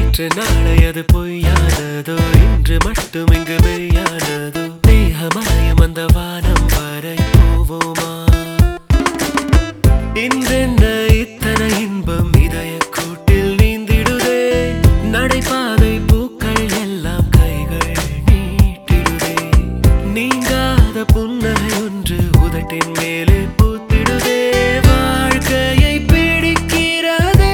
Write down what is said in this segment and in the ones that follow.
நேற்று நாளை அது பொய்யானதோ இன்று மட்டும் இங்கு மெய்யானதோ மேகமலையும் அந்த வானம் வரை போவோமா இன்றென்ன இத்தனை இன்பம் இதய கூட்டில் நீந்திடுதே நடைபாதை பூக்கள் எல்லாம் கைகள் நீட்டிடுதே நீங்காத புன்னகை ஒன்று உதட்டின் மேலே பூத்திடுதே வாழ்க்கையை பிடிக்கிறதே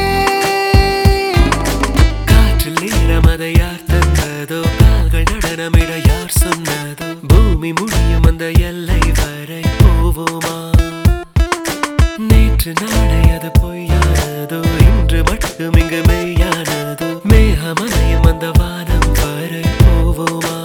காற்றில் ஈரம் அதை யார் தந்ததோ கால்கள் நடனமிட யார் சொன்னதோ பூமி முடியும் அந்த எல்லை வரை போவோமா நேற்று நாளை அது பொய்யானதோ இன்று மட்டும் இங்கு மெய்யானதோ மேகமலையும் அந்த வானம் வரை போவோமா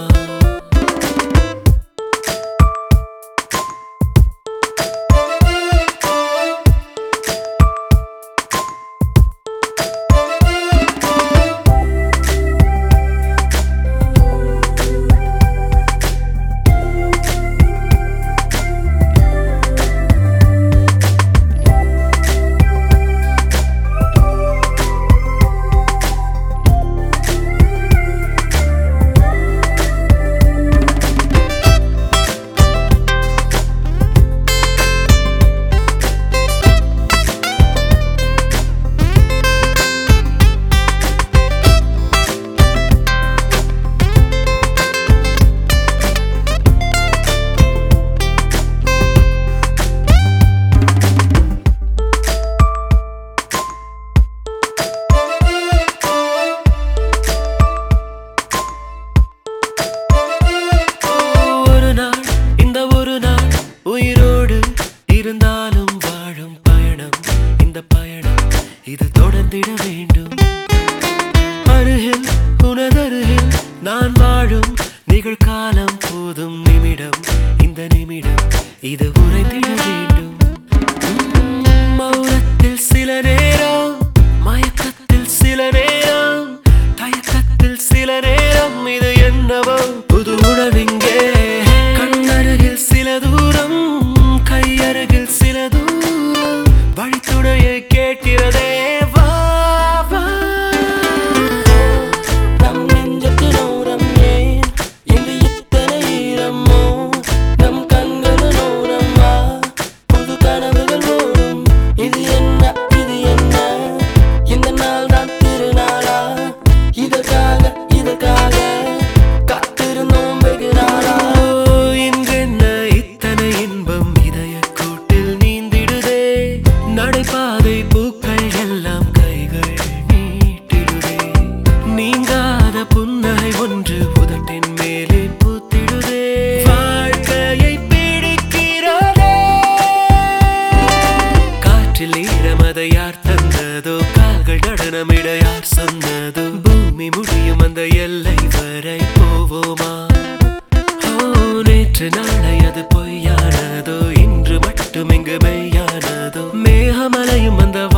ஒரு நாள் இந்த ஒரு நாள் உயிரோடு இருந்தாலும் வாழும் பயணம் இந்த பயணம் இது தொடர்ந்திட வேண்டும் அருகில் உனதருகில் நான் வாழும் நிகழ்காலம் போதும் நிமிடம் இந்த நிமிடம் இது உறைந்திட வேண்டும் உம், மௌனத்தில் சில நேரம் மயக்கத்தில் சில நேரம் தயக்கத்தில் சில நேரம் இது என்னவோ புது உணவிங்கே கண்ணருகில் சில தூரம் கையருகில் சில தூரம் வழித்துணையை கேட்கிறதே வா வா நம் நெஞ்சத்தினோரம் ஏன் இன்று இத்தனை ஈரமோ நம் கண்களினோரம் வா புது கனவுகள் ஓடும் இது என்ன இது என்ன இந்த நாள் தான் திருநாளா இதற்காக இதற்காக காத்திருந்தோம் வெகு நாளா ஓ, இன்றென்ன இத்தனை இன்பம் இதய கூட்டில் நீந்திடுதே நடைபாதை பூக்கள் எல்லாம் கைகள் நீட்டிடுதே நீங்காத புன்னகை ஒன்று உதட்டின் மேலே பூத்திடுதே வாழ்க்கையை பிடிக்கிறதே காற்றில் ஈரம் அதை யார் தந்ததோ கால்கள் நடனமிட யார் சொன்னதோ பூமி முடியும் அந்த எல்லை வரை போவோமா ஓ நேற்று நாளை அது பொய்யானதோ இன்று மட்டும் இங்கு மெய்யானதோ மேகமலையும் அந்த